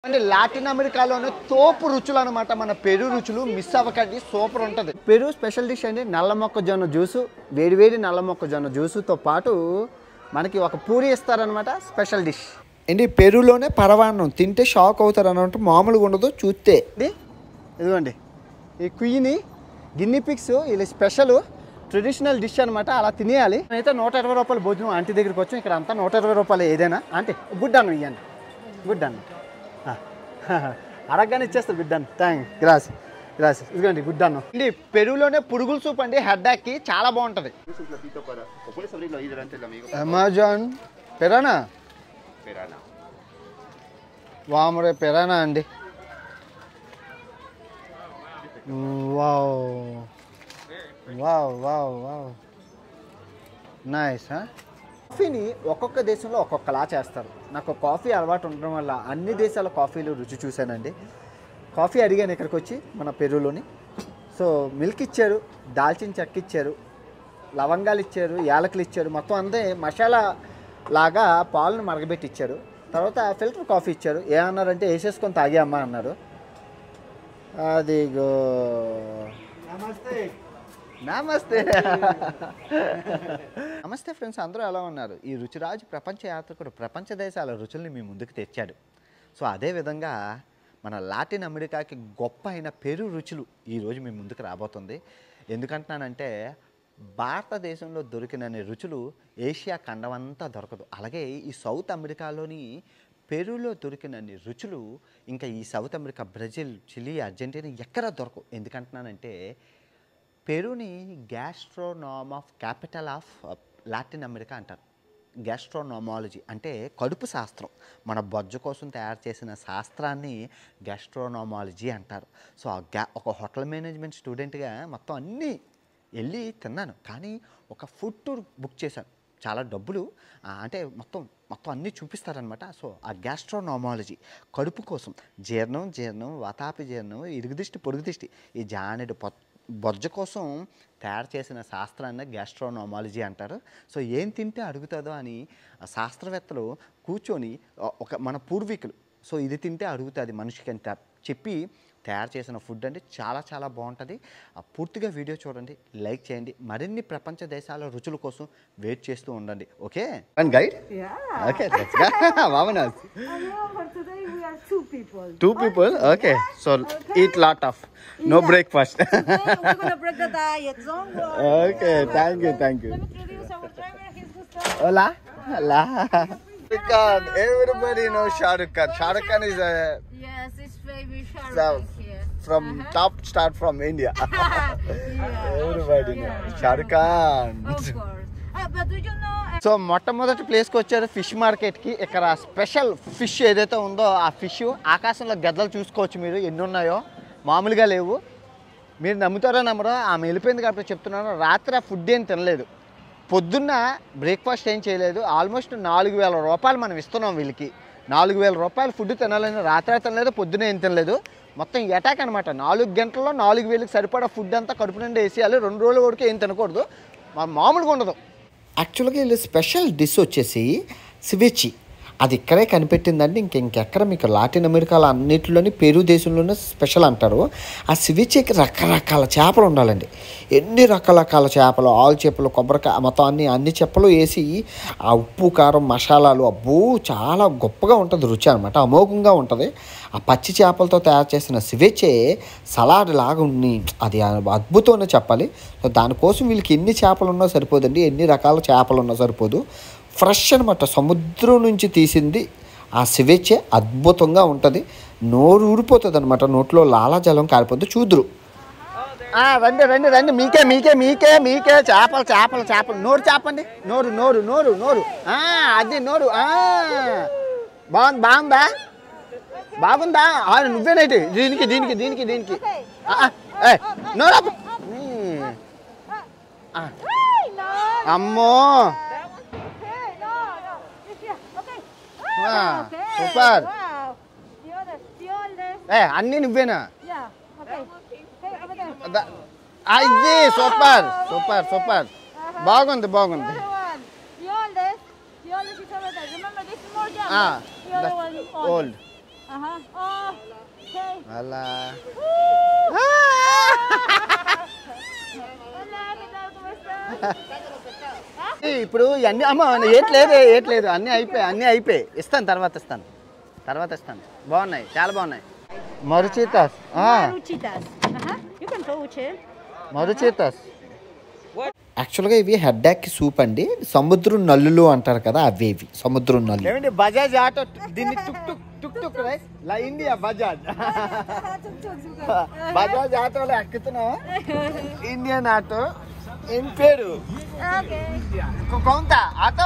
అంటే లాటిన్ అమెరికాలోనే తోపు రుచులు అనమాట మన పెరు రుచులు మిస్ అవ్వకండి సూపర్ ఉంటుంది పెరు స్పెషల్ డిష్ అండి నల్ల మొక్కజొన్న జ్యూసు వేడివేడి నల్ల మొక్కజొన్న జ్యూసుతో పాటు మనకి ఒక పూరి ఇస్తారనమాట స్పెషల్ డిష్ ఏంటి పెరులోనే పరవాన్నం తింటే షాక్ అవుతారు అన్నట్టు మామూలుగా ఉండదు చూస్తే ఇది ఇదిగోండి ఈ కుయ్యిని గిన్ని పిక్స్ ఇది స్పెషల్ ట్రెడిషనల్ డిష్ అనమాట అలా తినేయాలి అయితే నూట ఇరవై రూపాయలు భోజనం ఆంటీ దగ్గరికి వచ్చాం ఇక్కడ అంతా నూట ఇరవై రూపాయలు ఏదైనా ఆంటీ గుడ్ అన్నం ఇవ్వండి గుడ్ అన్నం అడగగానే ఇచ్చేస్తారు గుడ్ అన్నం థ్యాంక్ గ్రాస్ గ్రాస్ ఇదిగోండి గుడ్ అన్నం అండి పెరుగులోనే పురుగుల సూప్ అండి హెడ్డాక్కి చాలా బాగుంటుంది Es un platito para. O puedes abrirlo ahí delante del amigo. Amazon పెరానా Perana. వామరే పెరానా అండి wow wow wow wow nice కాఫీని ఒక్కొక్క దేశంలో ఒక్కొక్కలా చేస్తారు నాకు కాఫీ అలవాటు ఉండడం వల్ల అన్ని దేశాల కాఫీలు రుచి చూశానండి కాఫీ అడిగాను ఇక్కడికి వచ్చి మన పెరులోని సో మిల్క్ ఇచ్చారు దాల్చిన చెక్క ఇచ్చారు లవంగాలు ఇచ్చారు యాలకులు ఇచ్చారు మొత్తం అంతే మసాలా లాగా పాలను మరగబెట్టి ఇచ్చారు తర్వాత ఫిల్టర్ కాఫీ ఇచ్చారు ఏమన్నారంటే వేసేసుకొని తాగామ్మా అన్నారు అదిగో నమస్తే నమస్తే ఫ్రెండ్స్ అందరూ ఎలా ఉన్నారు ఈ రుచిరాజు ప్రపంచ యాత్రికుడు ప్రపంచ దేశాల రుచుల్ని మీ ముందుకు తెచ్చాడు సో అదే విధంగా మన లాటిన్ అమెరికాకి గొప్ప అయిన పెరు రుచులు ఈరోజు మీ ముందుకు రాబోతుంది ఎందుకంటున్నానంటే భారతదేశంలో దొరికినన్ని రుచులు ఏషియా ఖండం అంతా దొరకదు అలాగే ఈ సౌత్ అమెరికాలోని పెరులో దొరికినన్ని రుచులు ఇంకా ఈ South America Brazil Chile Argentina ఎక్కడ దొరకవు ఎందుకంటున్నానంటే పెరుని gastronome of capital of Latin America అంటారు గ్యాస్ట్రోనామాలజీ అంటే కడుపు శాస్త్రం మన బొజ్జ కోసం తయారు చేసిన శాస్త్రాన్ని గ్యాస్ట్రోనామాలజీ అంటారు సో ఆ గ్యా ఒక హోటల్ మేనేజ్మెంట్ స్టూడెంట్గా మొత్తం అన్నీ వెళ్ళి తిన్నాను కానీ ఒక ఫుడ్ టూర్ బుక్ చేశాను చాలా డబ్బులు ఆ, అంటే మొత్తం మొత్తం అన్నీ చూపిస్తారనమాట సో ఆ గ్యాస్ట్రోనామాలజీ కడుపు కోసం జీర్ణం జీర్ణం వాతాపి జీర్ణం ఇరుగుదిష్టి పొరుగుదిష్టి ఈ జానెడు పొ బొజ్జ కోసం తయారు చేసిన శాస్త్రాన్ని గ్యాస్ట్రోనామాలజీ అంటారు సో ఏం తింటే అడుగుతుందో అని ఆ శాస్త్రవేత్తలు కూర్చొని ఒ- ఒక మన పూర్వీకులు సో ఇది తింటే అడుగుతుంది మనిషికి అని త- చెప్పి తయారు చేసిన ఫుడ్ అంటే చాలా చాలా బాగుంటుంది ఆ పూర్తిగా వీడియో చూడండి లైక్ చేయండి మరిన్ని ప్రపంచ దేశాల రుచుల కోసం వెయిట్ చేస్తూ ఉండండి okay and guide Yeah. Okay వామనాస్ I know, but today we are two people. Two people okay so eat lot of no breakfast Today we're gonna break the diet. Don't worry. Okay thank you thank you Let me introduce our driver. He's Gustavo. Hola. Hola. Shahrukh Khan. Everybody knows Shahrukh Khan. Shahrukh Khan is a, Yes, it's baby Shah So, Rukh here. from top start from India. yeah. Everybody Yeah, knows yeah. Shahrukh Khan. Of course. Uh, but do you know? Uh, so మొట్టమొదటి ప్లేస్కి వచ్చారు fish మార్కెట్కి ఇక్కడ special fish ఏదైతే ఉందో ఆ fish ఆకాశంలో గద్దలు చూసుకోవచ్చు మీరు ఎన్ని ఉన్నాయో మామూలుగా లేవు మీరు నమ్ముతారో నమ్మరో ఆమె వెళ్ళిపోయింది కాబట్టి చెప్తున్నాను రాత్రి ఆ ఫుడ్ ఏం తినలేదు పొద్దున్న బ్రేక్ఫాస్ట్ ఏం చేయలేదు ఆల్మోస్ట్ నాలుగు వేల రూపాయలు మనం ఇస్తున్నాం వీళ్ళకి నాలుగు వేల రూపాయలు ఫుడ్ తినాలని రాత్రి తినలేదు పొద్దున్న ఏం తినలేదు మొత్తం అటాక్ అనమాట నాలుగు గంటల్లో నాలుగు వేలకు సరిపడా ఫుడ్ అంతా కడుపు నుండి వేసేయాలి రెండు రోజుల వరకు ఏం తినకూడదు మా మామూలుగా ఉండదు యాక్చువల్గా వీళ్ళు స్పెషల్ డిష్ వచ్చేసి సివిచి అది ఇక్కడే కనిపెట్టిందంటే ఇంక ఇంకెక్కడ మీకు లాటిన్ అమెరికాలో అన్నిటిలోని పెరు దేశంలోనే స్పెషల్ అంటారు ఆ సివిచికి రకరకాల చేపలు ఉండాలండి ఎన్ని రకరకాల చేపలు ఆలు చేపలు కొబ్బరికాయ మొత్తం అన్ని అన్ని చేపలు వేసి ఆ ఉప్పు కారం మసాలాలు అబ్బో చాలా గొప్పగా ఉంటుంది రుచి అనమాట అమోఘంగా ఉంటుంది ఆ పచ్చి చేపలతో తయారు చేసిన సివెచ్చే సలాడ్ లాగా ఉన్ని అది అద్భుతం అనే చెప్పాలి సో దానికోసం వీళ్ళకి ఎన్ని చేపలు ఉన్నా సరిపోదండి ఎన్ని రకాల చేపలు ఉన్నా సరిపోదు ఫ్రెష్ అనమాట సముద్రం నుంచి తీసింది ఆ సివెచ్చే అద్భుతంగా ఉంటుంది నోరు ఊరిపోతుంది అనమాట నోట్లో లాలాజలం కారిపోద్ది చూదురు ఆ, రండి రండి రండి మీకే మీకే మీకే మీకే చేపలు చేపలు చేపలు నోరు చేపండి నోరు నోరు నోరు నోరు ఆ, అది నోరు ఆ. బాగుంది బాగుందా బాగుందా ఆ, నువ్వేనేటి దీనికి దీనికి దీనికి దీనికి ఆ, ఆ, ఏయ్, నోరు ఆపు. నీ. ఆ, Hey, no. అమ్మో Okay, no, no. It's here. Okay. Ah, okay. super. Wow. The other, the oldest. ఏ అన్నీ నువ్వేనా Yeah. Okay. Hey, over there. ద- ఆ, ఇది సూపర్ సూపర్ సూపర్ బాగుంది బాగుంది The other one. The oldest. The oldest is over there. Remember, this is more young. Ah, the other that's one is old. Old Ajá. Oh, okay. అలా Hola, ¿qué tal? ¿Cómo estás? ఇప్పుడు అన్ని అమ్మ ఏట్లేదు ఏట్లేదు అన్నీ అయిపోయాయి అన్నీ అయిపోయాయి ఇస్తాను తర్వాత ఇస్తాను తర్వాత ఇస్తాను బాగున్నాయి చాలా బాగున్నాయి మరుచితాస్ Maruchitas. Ajá. You can go, Uche. మరుచితాస్ యాక్చువల్గా ఇవి హెడ్డాక్ సూప్ అండి సముద్రం నల్లులు అంటారు కదా అవి ఇవి సముద్రం నల్లు ఏమండి బజాజ్ ఆటో దీన్ని tuk tuk tuk tuk right లా ఇండియా బజాజ్ బజాజ్ ఆటోలో ఎక్కుతున్నావు ఇండియన్ ఆటో ఏం పేరు Okay. కొంత auto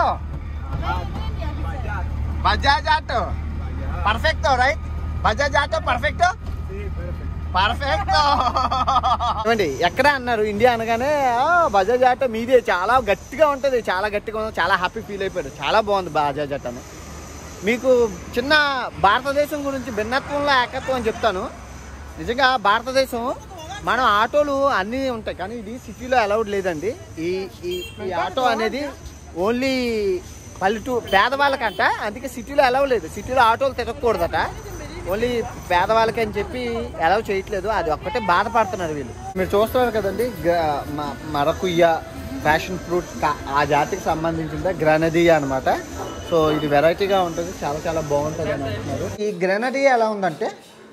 Bajaj auto perfect right Bajaj auto perfect perfect ఏమండి ఎక్కడ అన్నారు ఇండియా అనగానే "ఆ, బజాజ్ ఆటో మీదే చాలా గట్టిగా ఉంటుంది చాలా గట్టిగా ఉంది చాలా హ్యాపీ ఫీల్ అయిపోయాడు చాలా బాగుంది బజాజ్ ఆటోను మీకు చిన్న భారతదేశం గురించి భిన్నత్వంలో ఏకత్వం అని చెప్తాను నిజంగా భారతదేశం మనం ఆటోలు అన్నీ ఉంటాయి కానీ ఇది సిటీలో అలౌడ్ లేదండి ఈ ఈ ఈ ఆటో అనేది ఓన్లీ పల్లెటూ పేదవాళ్ళకంట అందుకే సిటీలో అలౌ లేదు సిటీలో ఆటోలు తిరగకూడదట ఓన్లీ పేదవాళ్ళకి అని చెప్పి అలౌ చేయట్లేదు అది ఒక్కటే బాధపడుతున్నారు వీళ్ళు మీరు చూస్తున్నారు కదండి గ- మ- మరకుయ్య ఫ్యాషన్ ఫ్రూట్ కా- ఆ జాతికి సంబంధించింది గ్రనదియా అనమాట సో ఇది వెరైటీగా ఉంటుంది చాలా చాలా బాగుంటుంది అని అంటున్నారు ఈ గ్రనడియా ఎలా ఉందంటే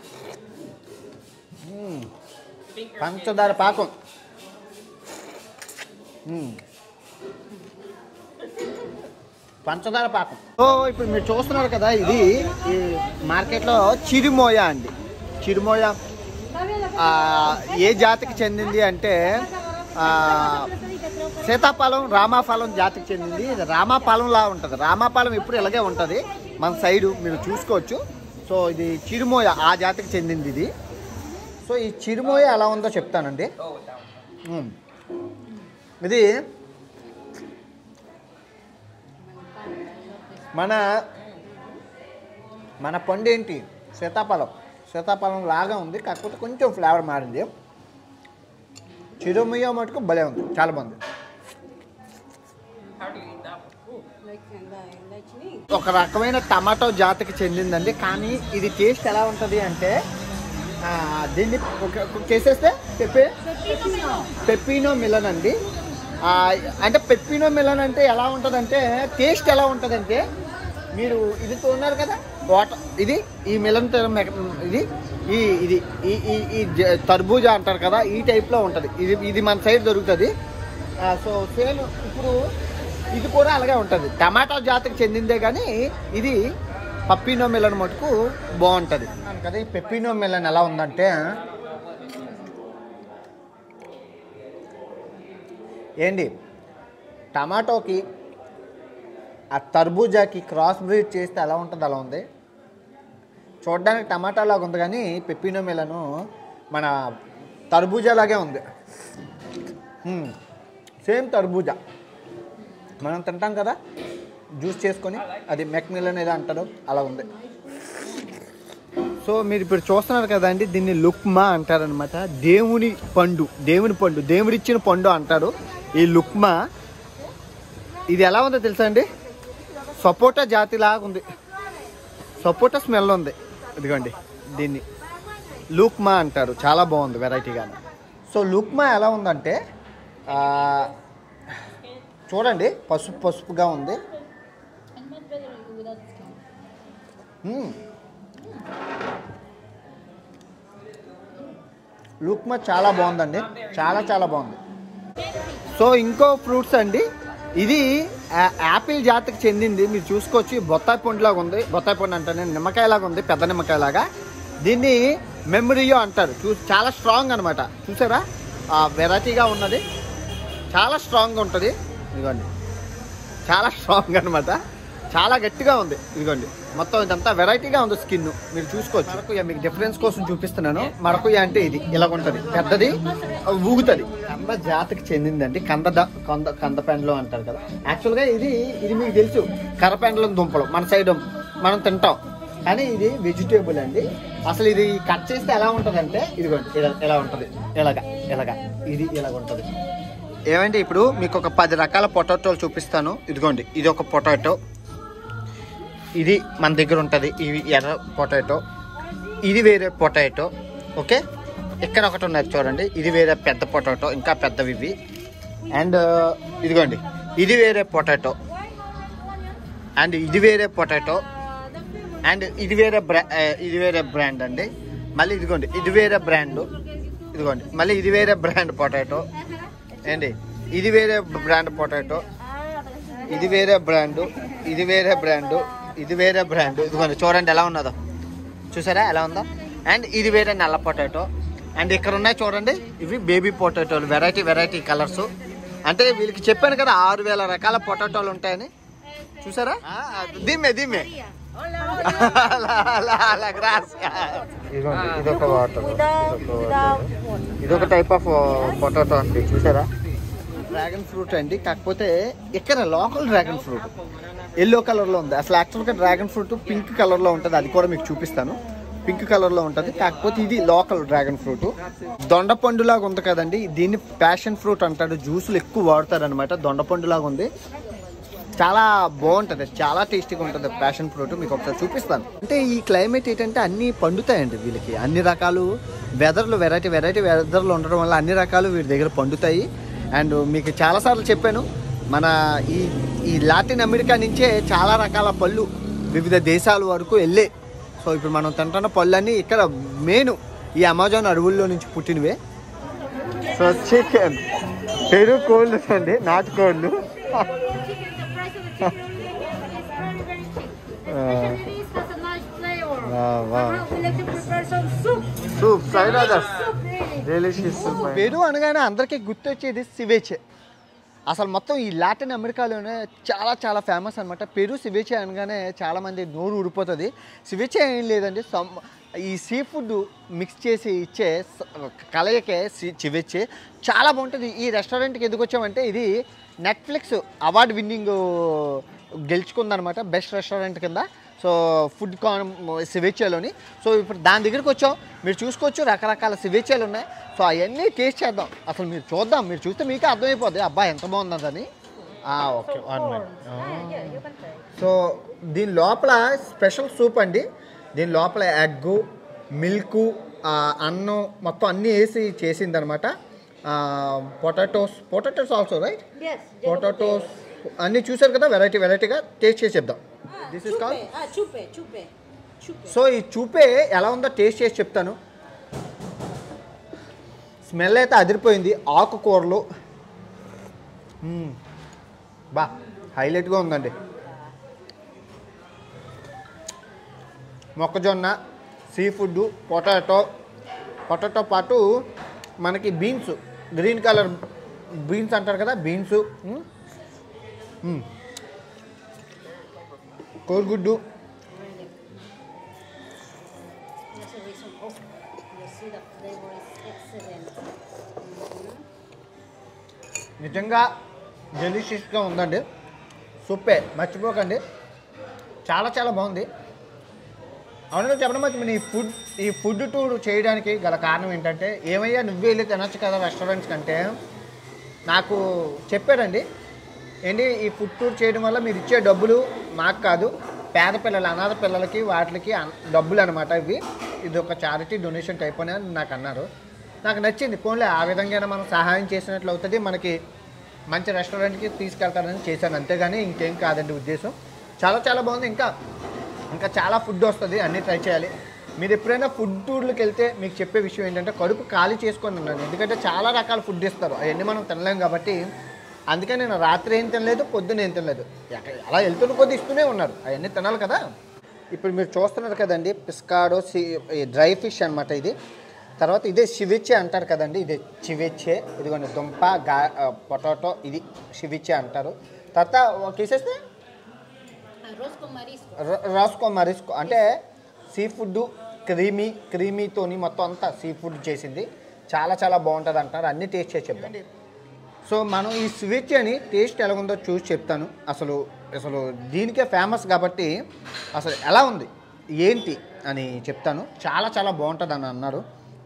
మ్మ్. పంచదార పాకం మ్మ్. పంచదార పాకం సో ఇప్పుడు మీరు చూస్తున్నారు కదా ఇది ఈ మార్కెట్లో చిరుమోయ అండి చిరుమోయ ఆ, ఏ జాతికి చెందింది అంటే ఆ, సీతాఫలం రామాఫలం జాతికి చెందింది ఇది రామాఫలంలా ఉంటుంది రామాఫలం ఎప్పుడు ఇలాగే ఉంటుంది మన సైడు మీరు చూసుకోవచ్చు సో ఇది చిరుమోయ ఆ జాతికి చెందింది ఇది సో ఈ చిరుమోయ ఎలా ఉందో చెప్తానండి మ్మ్. ఇది మన మన పండు ఏంటి సీతాఫలం సీతాఫలం లాగా ఉంది కాకపోతే కొంచెం ఫ్లేవర్ మారింది చిరుమయ్య మటుకు భలే ఉంది చాలా బాగుంది ఒక రకమైన టమాటో జాతికి చెందిందండి కానీ ఇది టేస్ట్ ఎలా ఉంటుంది అంటే ఆ, దీన్ని ఒక- ఒక చేసేస్తే పెప్పే పెప్పినో మిలన్ అండి ఆ, అంటే పెప్పినో మిలన్ అంటే ఎలా ఉంటుందంటే టేస్ట్ ఎలా ఉంటుందంటే మీరు ఇది చూన్నారు కదా వాటర్ ఇది ఈ మిలన్ త- మె- ఇది ఈ ఇది ఈ ఈ ఈ జ- తర్బూజా అంటారు కదా ఈ టైప్లో ఉంటుంది ఇది ఇది మన సైడ్ దొరుకుతుంది ఆ, సో సేమ్ ఇప్పుడు ఇది కూడా అలాగే ఉంటుంది టమాటా జాతికి చెందిందే కానీ ఇది పప్పినో మిలన్ మటుకు బాగుంటుంది కదా ఈ పెప్పినో మిలన్ ఎలా ఉందంటే ఏంటి టమాటోకి ఆ తర్బూజాకి క్రాస్ బ్రీడ్ చేస్తే ఎలా ఉంటుంది అలా ఉంది చూడడానికి టమాటా లాగా ఉంది కానీ పెప్పినో మిలను మన తర్బూజా లాగే ఉంది మ్మ్. సేమ్ తర్బూజా మనం తింటాం కదా జ్యూస్ చేసుకొని అది మెక్ మిలన్ ఏదో అంటారు అలా ఉంది సో మీరు ఇప్పుడు చూస్తున్నారు కదండి దీన్ని లుక్మా అంటారనమాట దేవుని పండు దేవుని పండు దేవుడిచ్చిన పండు అంటారు ఈ లుక్మా ఇది ఎలా ఉందో తెలుసా అండి సపోటా జాతి లాగా ఉంది సపోటా స్మెల్ ఉంది ఇదిగోండి దీన్ని లూక్మా అంటారు చాలా బాగుంది వెరైటీగా సో లూక్మా ఎలా ఉందంటే ఆ, చూడండి పసుపు పసుపుగా ఉంది మ్మ్. లుక్మా చాలా బాగుందండి చాలా చాలా బాగుంది సో ఇంకో ఫ్రూట్స్ అండి ఇది ఆ- యాపిల్ జాతికి చెందింది మీరు చూసుకోవచ్చు ఈ బొత్తాయి పండు లాగా ఉంది బొత్తాయి పండు అంటాను నిమ్మకాయ లాగా ఉంది పెద్ద నిమ్మకాయ లాగా దీన్ని మెమరియో అంటారు చూ చాలా స్ట్రాంగ్ అనమాట చూసారా ఆ వెరైటీగా ఉన్నది చాలా స్ట్రాంగ్గా ఉంటుంది ఇదిగోండి చాలా స్ట్రాంగ్ అనమాట చాలా గట్టిగా ఉంది ఇదిగోండి మొత్తం ఇదంతా వెరైటీగా ఉంది స్కిన్ మీరు చూసుకోవచ్చు మరకుయ్య మీకు డిఫరెన్స్ కోసం చూపిస్తున్నాను మరకుయ్య అంటే ఇది ఇలా ఉంటుంది పెద్దది ఊగుతుంది కంద జాతికి చెందిందండి కంద ద- కంద కంద పెండలం అంటారు కదా యాక్చువల్గా ఇది ఇది మీకు తెలుసు కర్రపెండలం దుంపలు మన సైడ్ మనం తింటాం కానీ ఇది వెజిటేబుల్ అండి అసలు ఇది కట్ చేస్తే ఎలా ఉంటుంది అంటే ఇదిగోండి ఇలా ఇలా ఉంటుంది ఇలాగా ఇలాగా ఇది ఇలాగ ఉంటుంది ఏమండి ఇప్పుడు మీకు ఒక పది రకాల పొటాటోలు చూపిస్తాను ఇదిగోండి ఇది ఒక పొటాటో ఇది మన దగ్గర ఉంటుంది ఇవి ఎర్ర పొటాటో ఇది వేరే పొటాటో ఓకే ఇక్కడ ఒకటి ఉన్నది చూడండి ఇది వేరే పెద్ద పొటాటో ఇంకా పెద్దవి ఇవి అండ్ ఇదిగోండి ఇది వేరే పొటాటో అండ్ ఇది వేరే పొటాటో అండ్ ఇది వేరే బ్రా ఆ, ఇది వేరే బ్రాండ్ అండి మళ్ళీ ఇదిగోండి ఇది వేరే బ్రాండ్ ఇదిగోండి మళ్ళీ ఇది వేరే బ్రాండ్ పొటాటో ఏంటి ఇది వేరే బ్రాండ్ పొటాటో ఇది వేరే బ్రాండ్ ఇది వేరే బ్రాండ్ ఇది వేరే బ్రాండ్ ఇదిగోండి చూడండి ఎలా ఉన్నదో చూసారా ఎలా ఉందో అండ్ ఇది వేరే నల్ల పొటాటో అండ్ ఇక్కడ ఉన్నాయి చూడండి ఇవి బేబీ పొటాటోలు వెరైటీ వెరైటీ కలర్స్ అంటే వీళ్ళకి చెప్పాను కదా ఆరు వేల రకాల పొటాటోలు ఉంటాయని చూసారా ఆ, దీమ్మే దీమ్మే అలా, అలా, అలా, gracias. ఇదిగోండి, ఇదొక వాటర్ ఇదొక టైప్ ఆఫ్ పొటాటో అండి చూసారా డ్రాగన్ ఫ్రూట్ అండి కాకపోతే ఇక్కడ లోకల్ డ్రాగన్ ఫ్రూట్ ఎల్లో కలర్లో ఉంది అసలు యాక్చువల్గా డ్రాగన్ ఫ్రూట్ పింక్ కలర్లో ఉంటుంది అది కూడా మీకు చూపిస్తాను పింక్ కలర్లో ఉంటుంది కాకపోతే ఇది లోకల్ డ్రాగన్ ఫ్రూట్ దొండపండులాగా ఉంది కదండి దీన్ని ప్యాషన్ ఫ్రూట్ అంటాడు జ్యూసులు ఎక్కువ వాడతారు అనమాట దొండపండులాగా ఉంది చాలా బాగుంటుంది చాలా టేస్టీగా ఉంటుంది ప్యాషన్ ఫ్రూట్ మీకు ఒకసారి చూపిస్తాను అంటే ఈ క్లైమేట్ ఏంటంటే అన్ని పండుతాయండి వీళ్ళకి అన్ని రకాలు వెదర్లు వెరైటీ వెరైటీ వెదర్లు ఉండడం వల్ల అన్ని రకాలు వీడి దగ్గర పండుతాయి అండ్ మీకు చాలాసార్లు చెప్పాను మన ఈ ఈ లాటిన్ అమెరికా నుంచే చాలా రకాల పళ్ళు వివిధ దేశాల వరకు వెళ్ళే సో ఇప్పుడు మనం తింటున్న పళ్ళన్నీ ఇక్కడ మెయిన్ ఈ అమెజాన్ అడవుల్లో నుంచి పుట్టినవే సో చికెన్ పెరుగు కోళ్ళు అండి నాటుకోళ్ళు Wow, wow. We like to prepare some soup. Soup Soup, really. Peru అనగానే అందరికీ గుర్తొచ్చేది సివేచే అసలు మొత్తం ఈ లాటిన్ అమెరికాలోనే చాలా చాలా ఫేమస్ అనమాట పెరు సివేచే అనగానే చాలామంది నోరు ఊడిపోతుంది సివేచే ఏం లేదండి సమ్ ఈ సీ ఫుడ్ మిక్స్ చేసి ఇచ్చే స- కలయికే సి- చివెచ్చే చాలా బాగుంటుంది ఈ రెస్టారెంట్కి ఎందుకు వచ్చామంటే ఇది నెట్ఫ్లిక్స్ అవార్డు విన్నింగ్ గెలుచుకుందనమాట బెస్ట్ రెస్టారెంట్ కింద సో ఫుడ్ కాన్ సివేచేలోని సో ఇప్పుడు దాని దగ్గరికి వచ్చాం మీరు చూసుకోవచ్చు రకరకాల సివేచేలు ఉన్నాయి సో అవన్నీ టేస్ట్ చేద్దాం అసలు మీరు చూద్దాం మీరు చూస్తే మీకే అర్థమైపోద్ది అబ్బా ఎంత బాగుందని ఓకే వన్ మినిట్ సో దీని లోపల స్పెషల్ సూప్ అండి దీని లోపల ఎగ్గు మిల్క్ అన్నం మొత్తం అన్నీ వేసి చేసిందనమాట potatoes potatoes also right Yes. Potatoes అన్నీ చూసారు కదా వెరైటీ వెరైటీగా టేస్ట్ చేసి చెప్దాం this is call Ah, chupe, chupe, chupe. So ఈ చూపే ఎలా ఉందో టేస్ట్ చేసి చెప్తాను స్మెల్ అయితే అదిరిపోయింది ఆకుకూరలు మ్మ్. బా హైలైట్గా ఉందండి మొక్కజొన్న సీ ఫుడ్ పొటాటో పొటాటో పాటు మనకి బీన్స్ గ్రీన్ కలర్ బీన్స్ అంటారు కదా బీన్స్ కోడిగుడ్డు That's the reason. Oh, you see the flavor is excellent. నిజంగా డెలిషియస్గా ఉందండి సూపే మర్చిపోకండి చాలా చాలా బాగుంది అవును చెప్పడం మంచి ఈ ఫుడ్ ఈ ఫుడ్ టూర్ చేయడానికి గల కారణం ఏంటంటే ఏమయ్యా నువ్వే వెళ్ళి తినొచ్చు కదా రెస్టారెంట్స్ కంటే నాకు చెప్పాడండి ఏంటి ఈ ఫుడ్ టూర్ చేయడం వల్ల మీరు ఇచ్చే డబ్బులు మాకు కాదు పేద పిల్లలు అనాథ పిల్లలకి వాటికి అన్- డబ్బులు అనమాట ఇవి ఇది ఒక చారిటీ డొనేషన్ టైప్ అని నాకు అన్నారు నాకు నచ్చింది పోన్లే ఆ విధంగా మనం సహాయం చేసినట్లు అవుతుంది మనకి మంచి రెస్టారెంట్కి తీసుకెళ్తారని చేశాను అంతేగాని ఇంకేం కాదండి ఉద్దేశం చాలా చాలా బాగుంది ఇంకా ఇంకా చాలా ఫుడ్ వస్తుంది అన్నీ ట్రై చేయాలి మీరు ఎప్పుడైనా ఫుడ్ టూర్లకు వెళ్తే మీకు చెప్పే విషయం ఏంటంటే కడుపు ఖాళీ చేసుకొని ఉన్నాను ఎందుకంటే చాలా రకాల ఫుడ్ ఇస్తారు అవన్నీ మనం తినలేం కాబట్టి అందుకే నేను రాత్రి ఏం తినలేదు పొద్దున ఏం తినలేదు ఎక్క- అలా వెళ్తున్న కొద్ది ఇస్తూనే ఉన్నారు అవన్నీ తినాలి కదా ఇప్పుడు మీరు చూస్తున్నారు కదండి పిస్కాడో సి డ్రై ఫిష్ అనమాట ఇది తర్వాత ఇదే శివిచ్చే అంటారు కదండి ఇదే చివిచ్చే ఇదిగోండి దుంప గా పొటాటో ఇది శివిచ్చే అంటారు తర్వాత తీసేస్తే Arroz con marisco. ర- రాసుకో మరిసుకో అంటే సీ ఫుడ్ క్రీమీ క్రీమీతోని మొత్తం అంతా సీ ఫుడ్ చేసింది చాలా చాలా బాగుంటుంది అంటారు అన్ని టేస్ట్ చేసి చెప్తాను సో మనం ఈ స్విచ్ అని టేస్ట్ ఎలా ఉందో చూసి చెప్తాను అసలు అసలు దీనికే ఫేమస్ కాబట్టి అసలు ఎలా ఉంది ఏంటి అని చెప్తాను చాలా చాలా బాగుంటుంది అని అన్నారు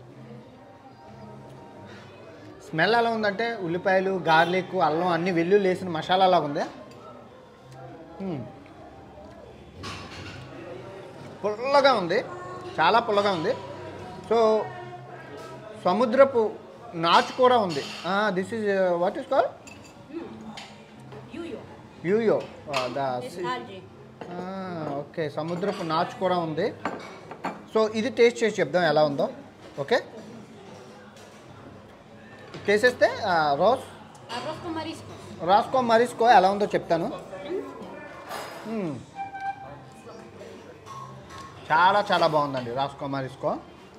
స్మెల్ ఎలా ఉందంటే ఉల్లిపాయలు గార్లిక్ అల్లం అన్ని వెల్లుల్లి వేసిన మసాలా లాగా ఉంది మ్మ్. పుల్లగా ఉంది చాలా పుల్లగా ఉంది సో సముద్రపు నాచు కూడా ఉంది this is what is call Yuyo. యూయో ద It's algae. ఓకే సముద్రపు నాచు కూడా ఉంది సో ఇది టేస్ట్ చేసి చెప్దాం ఎలా ఉందో ఓకే చేసేస్తే రోజ్ Arroz con mariscos. రాస్కో మరిస్కో ఎలా ఉందో చెప్తాను మ్మ్. చాలా చాలా బాగుందండి రాస్కో మరిస్కో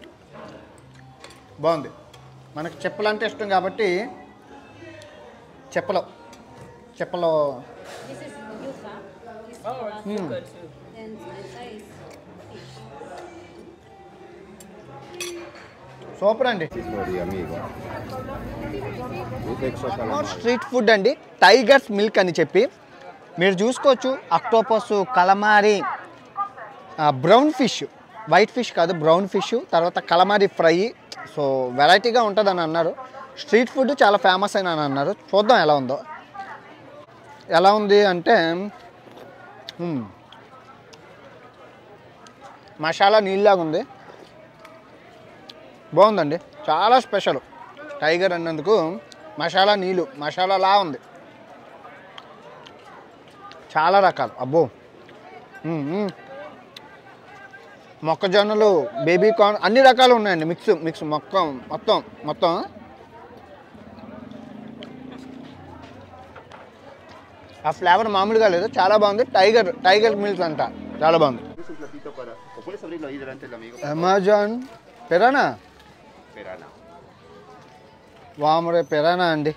బాగుంది మనకి చెప్పులు అంటే ఇష్టం కాబట్టి చెప్పలు చెప్పలు This is yuca. This Oh, is it's yuca too. And inside is fish. Super అండి Historia, amigo. Utexo calamar. Street food అండి టైగర్స్ మిల్క్ అని చెప్పి మీరు చూసుకోవచ్చు octopus calamari brown fish white fish కాదు బ్రౌన్ ఫిష్ తర్వాత కలమారి ఫ్రై సో వెరైటీగా ఉంటుందని అన్నారు స్ట్రీట్ ఫుడ్ చాలా ఫేమస్ అని అని అన్నారు చూద్దాం ఎలా ఉందో ఎలా ఉంది అంటే మ్మ్. మసాలా నీళ్ళలాగా ఉంది బాగుందండి చాలా స్పెషల్ టైగర్ అన్నందుకు మసాలా నీళ్ళు మసాలాలా ఉంది చాలా రకాలు అబ్బో మ్మ్, మ్మ్. మొక్కజొన్నలు బేబీ కార్న్ అన్ని రకాలు ఉన్నాయండి మిక్స్ మిక్స్ మొత్తం మొత్తం మొత్తం ఆ ఫ్లేవర్ మామూలుగా లేదు చాలా బాగుంది టైగర్ టైగర్ మిల్క్ అంట చాలా baగుంది Es un platito para. O puedes abrirlo ahí delante del amigo. Amazon పెరానా Perana. వామరే పెరానా అండి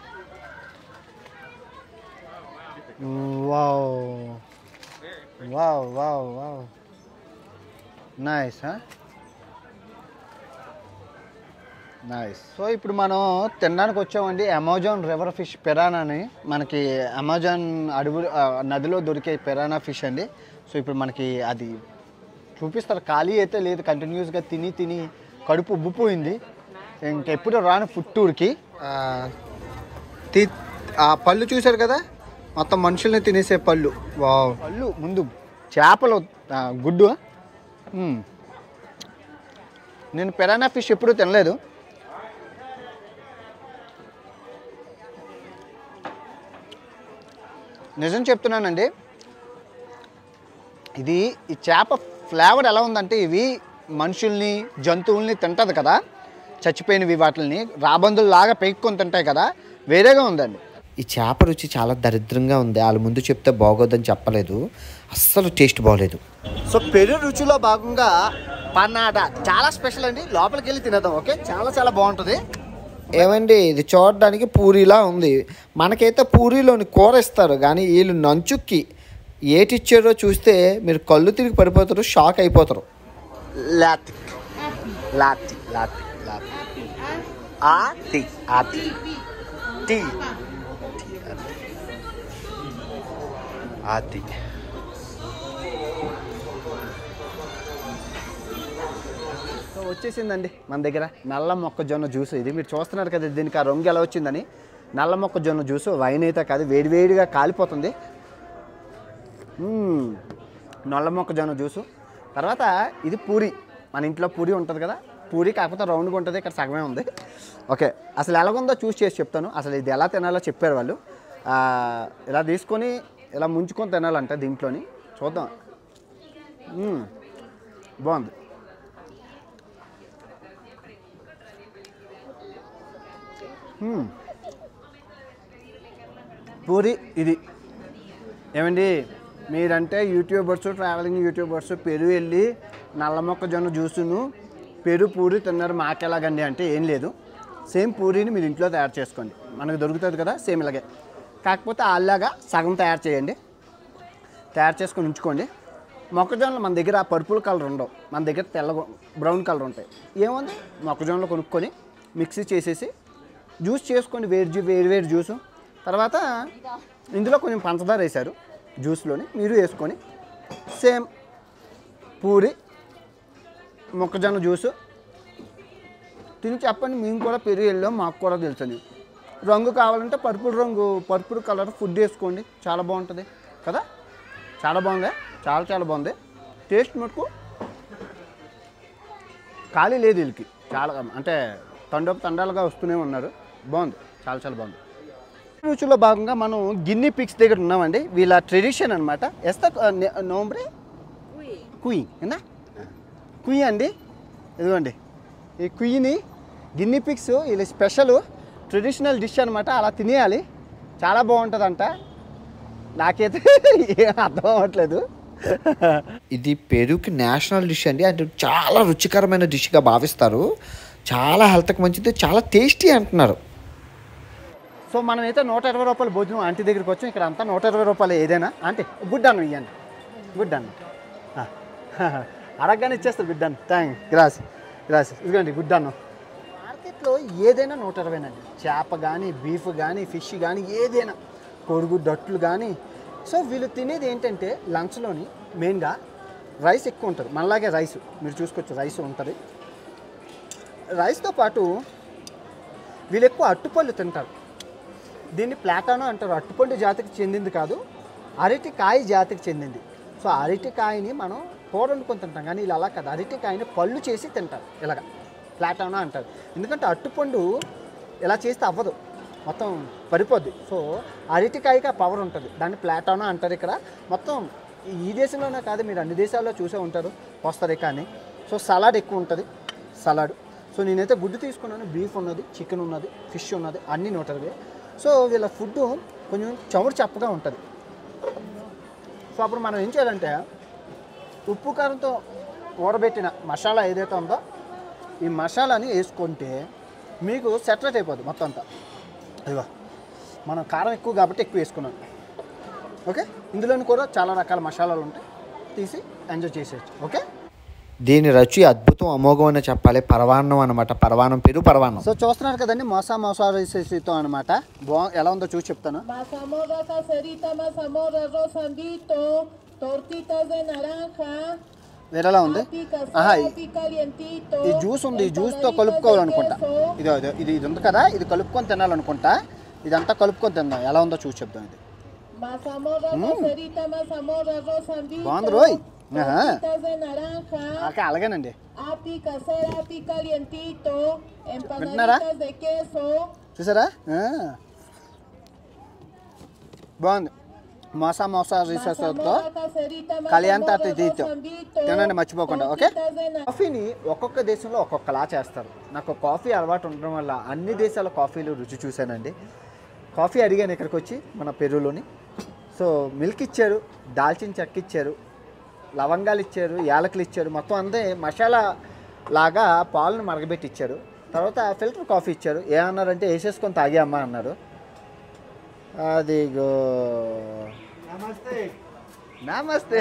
wow wow wow wow nice nice so ఇప్పుడు మనం తినడానికి వచ్చామండి అమెజాన్ రివర్ ఫిష్ పెరానాని మనకి అమెజాన్ అడవి ఆ, నదిలో దొరికే పెరానా ఫిష్ అండి సో ఇప్పుడు మనకి అది చూపిస్తారు ఖాళీ అయితే లేదు కంటిన్యూస్గా తిని తిని కడుపు ఉబ్బిపోయింది ఇంకెప్పుడు రాను ఫుడ్ టూర్కి ఆ పళ్ళు చూశారు కదా మొత్తం మనుషుల్ని తినేసే పళ్ళు వావ్ పళ్ళు ముందు చేపలు ఆ, గుడ్డు మ్మ్. నేను పెరానా ఫిష్ ఎప్పుడూ తినలేదు నిజం చెప్తున్నానండి ఇది ఈ చేప ఫ్లేవర్ ఎలా ఉందంటే ఇవి మనుషుల్ని జంతువుల్ని తింటది కదా చచ్చిపోయినవి వాటిని రాబందుల్లాగా పెక్కుకొని తింటాయి కదా వేరేగా ఉందండి ఈ చేప రుచి చాలా దరిద్రంగా ఉంది వాళ్ళ ముందు చెప్తే బాగోదని చెప్పలేదు అస్సలు టేస్ట్ బాగోలేదు సో పెరు రుచిలో భాగంగా పన్నాట చాలా స్పెషల్ అండి లోపలికి వెళ్ళి తినేద్దాం ఓకే చాలా చాలా బాగుంటుంది ఏమండి ఇది చూడడానికి పూరీలా ఉంది మనకైతే పూరీలోని కూర ఇస్తారు కానీ వీళ్ళు నంచుక్కి ఏటిచ్చారో చూస్తే మీరు కళ్ళు తిరిగి పడిపోతారు షాక్ అయిపోతారు లాతి లాతి లాతి లాతి ఆతి ఆతి టీ ఆతి సో వచ్చేసిందండి మన దగ్గర నల్ల మొక్కజొన్న జ్యూస్ ఇది మీరు చూస్తున్నారు కదా దీనికి ఆ రంగు ఎలా వచ్చిందని నల్ల మొక్కజొన్న జ్యూస్ వైన్ అయితే కాదు వేడివేడిగా కాలిపోతుంది మ్మ్. నల్ల మొక్కజొన్న జ్యూసు తర్వాత ఇది పూరి మన ఇంట్లో పూరి ఉంటుంది కదా పూరి కాకపోతే రౌండ్గా ఉంటుంది ఇక్కడ సగమే ఉంది ఓకే అసలు ఎలాగుందో చూస్ చేసి చెప్తాను అసలు ఇది ఎలా తినాలో చెప్పారు వాళ్ళు ఆ, ఇలా తీసుకొని ఇలా ముంచుకొని తినాలంట దీంట్లోని చూద్దాం మ్మ్. బాగుంది మ్మ్. పూరి ఇది ఏమండి మీరంటే యూట్యూబర్స్ ట్రావెలింగ్ యూట్యూబర్స్ పెరు వెళ్ళి నల్ల మొక్కజొన్న జ్యూసును పెరు పూరి తిన్నారు మాకెలాగండి అంటే ఏం లేదు సేమ్ పూరీని మీరు ఇంట్లో తయారు చేసుకోండి మనకు దొరుకుతుంది కదా సేమ్ ఇలాగే కాకపోతే అలాగా సగం తయారు చేయండి తయారు చేసుకొని ఉంచుకోండి మొక్కజొన్నలు మన దగ్గర పర్పుల్ కలర్ ఉండవు మన దగ్గర తెల్ల బ్రౌన్ కలర్ ఉంటాయి ఏముంది మొక్కజొన్నలు కొనుక్కొని మిక్సీ చేసేసి జ్యూస్ చేసుకోండి వేడి జ్యూ వేడి వేడి జ్యూసు తర్వాత ఇందులో కొంచెం పంచదార వేశారు జ్యూస్లోని మీరు వేసుకొని సేమ్ పూరి మొక్కజొన్న జ్యూసు తిని చెప్పండి మేము కూడా పెరిగి వెళ్ళాం మాకు కూడా తెలుసని రంగు కావాలంటే పర్పుల్ రంగు పర్పుల్ కలర్ ఫుడ్ వేసుకోండి చాలా బాగుంటుంది కదా చాలా బాగుంది చాలా చాలా బాగుంది టేస్ట్ మటుకు ఖాళీ లేదు వీళ్ళకి చాలా అంటే తండోపు తండాలుగా వస్తూనే ఉన్నారు బాగుంది చాలా చాలా బాగుంది రుచిలో భాగంగా మనం గిన్ని పిక్స్ దగ్గర ఉన్నామండి వీళ్ళ ట్రెడిషన్ అనమాట ఎస్త నోంబ్రే కుయి ఏనా కుయి అండి ఇదిగోండి ఈ కుయ్యిని గిన్ని పిక్స్ వీళ్ళ స్పెషల్ ట్రెడిషనల్ డిష్ అనమాట అలా తినేయాలి చాలా బాగుంటుందంట నాకైతే ఏం అర్థం అవ్వట్లేదు ఇది పెరుగుకి నేషనల్ డిష్ అండి అంటే చాలా రుచికరమైన డిష్గా భావిస్తారు చాలా హెల్త్కి మంచిది చాలా టేస్టీ అంటున్నారు సో మనమైతే నూట ఇరవై రూపాయల భోజనం ఆంటీ దగ్గరికి వచ్చాం ఇక్కడ అంతా నూట ఇరవై రూపాయలు ఏదైనా ఆంటీ గుడ్ అన్నం ఇవ్వండి గుడ్ అన్నం ఆ, అడగగానే ఇచ్చేస్తారు గుడ్ అన్నం థ్యాంక్ గ్రాస్ గ్రాస్ ఇదిగోండి గుడ్ అన్నం మార్కెట్లో ఏదైనా నూట ఇరవైనండి చేప కానీ బీఫ్ కానీ ఫిష్ కానీ ఏదైనా కోడిగుడ్డు అట్లు కానీ సో వీళ్ళు తినేది ఏంటంటే లంచ్లోని మెయిన్గా రైస్ ఎక్కువ ఉంటుంది మనలాగే రైస్ మీరు చూసుకోవచ్చు రైస్ ఉంటుంది రైస్తో పాటు వీళ్ళు ఎక్కువ అట్టుపళ్ళు తింటారు దీన్ని ప్లాటానో అంటారు అట్టుపండు జాతికి చెందింది కాదు అరటికాయ జాతికి చెందింది సో అరటికాయని మనం కూర వండుకొని తింటాం కానీ ఇలా అలా కాదు అరటికాయని పళ్ళు చేసి తింటారు ఇలాగ ప్లాటానో అంటారు ఎందుకంటే అట్టుపండు ఇలా చేస్తే అవ్వదు మొత్తం పడిపోద్ది సో అరటికాయకి ఆ పవర్ ఉంటుంది దాన్ని ప్లాటానో అంటారు ఇక్కడ మొత్తం ఈ దేశంలోనే కాదు మీరు అన్ని దేశాల్లో చూసే ఉంటారు కోస్తరికా అని సో సలాడ్ ఎక్కువ ఉంటుంది సలాడ్ సో నేనైతే గుడ్డు తీసుకున్నాను బీఫ్ ఉన్నది చికెన్ ఉన్నది ఫిష్ ఉన్నది అన్నీ నూట ఇరవై సో వీళ్ళ ఫుడ్ కొంచెం చమురు చప్పగా ఉంటుంది సో అప్పుడు మనం ఏం చేయాలంటే ఉప్పు కారంతో ఊరబెట్టిన మసాలా ఏదైతే ఉందో ఈ మసాలాని వేసుకుంటే మీకు సెటరేట్ అయిపోద్ది మొత్తం అంతా ఇదిగో మనం కారం ఎక్కువ కాబట్టి ఎక్కువ వేసుకున్నాం ఓకే ఇందులోని కూడా చాలా రకాల మసాలాలు ఉంటాయి తీసి ఎంజాయ్ చేసేయచ్చు ఓకే దీని రుచి అద్భుతం అమోఘం అని చెప్పాలి పరవాన్నం అనమాట పరవాన్నం పెరుగు పరవాన్నం సో చూస్తున్నారు కదండి మోసా మోసా రైసెస్తో అనమాట బా ఎలా ఉందో చూసి చెప్తాను Mazamorra caserita, mazamorra rosandito, tortitas de naranja, వేరేలా ఉంది api ఆహా casera, api calientito. ఈ జ్యూస్ ఉంది ఈ జ్యూస్తో empanaditas de కలుపుకోవాలనుకుంటా queso, ఇది ఇది- ఇది ఇది ఉంది కదా ఇది కలుపుకొని తినాలనుకుంటా ఇదంతా కలుపుకొని తిందాం ఎలా ఉందో చూసి చెప్తాం ఇది Mazamorra caserita, mazamorra rosandito. బాగుంది రోయ్ ఆహా. Tortitas de naranja, ఓకే అలాగేనండి api casera, api calientito, ¿Verdad? empanaditas de queso. చూసారా ఆ. బాగుంది Mosa Mosa రీసెస్తో Mazamorra caserita, కలియాంత mazamorra తీతో rosandito, తినండి మర్చిపోకుండా ఓకే tortitas de naranja. కాఫీని ఒక్కొక్క దేశంలో ఒక్కొక్కలా చేస్తారు నాకు కాఫీ అలవాటు ఉండడం వల్ల అన్ని దేశాల కాఫీలు రుచి చూశానండి కాఫీ అడిగాను ఇక్కడికి వచ్చి మన పెరులోని సో మిల్క్ ఇచ్చారు దాల్చిన చెక్క ఇచ్చారు లవంగాలు ఇచ్చారు యాలకులు ఇచ్చారు మొత్తం అంతే మసాలా లాగా పాలను మరగబెట్టి ఇచ్చారు తర్వాత ఫిల్టర్ కాఫీ ఇచ్చారు ఏమన్నారంటే వేసేసుకొని తాగామ్మా అన్నారు అదిగో నమస్తే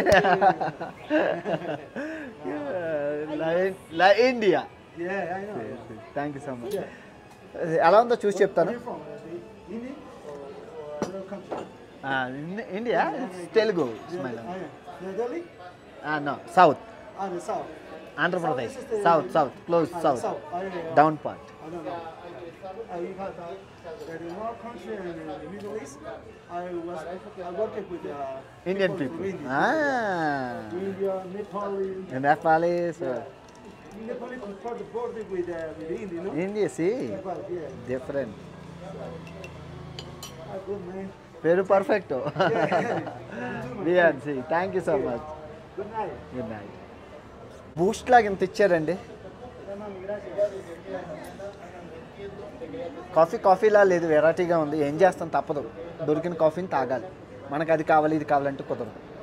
లా India thank you so much ఎలా ఉందో చూసి చెప్తాను India Telugu no south Andhra Pradesh south south close south down part you had uh, that in our country and in the Middle East, I was I worked with uh, Indian people people from India, India, Nepali. Nepalis Nepali prefer the border with uh, with India, no? India సి Nepal, yeah. Different Ah, good man. పేరు perfect BRC thank you so much Good night. Good night Boost లాగా ఇంత ఇచ్చారండి coffee కాఫీలా లేదు వెరైటీగా ఉంది ఏం చేస్తాం తప్పదు దొరికిన కాఫీని తాగాలి మనకు అది కావాలి ఇది కావాలంటే కుదరదు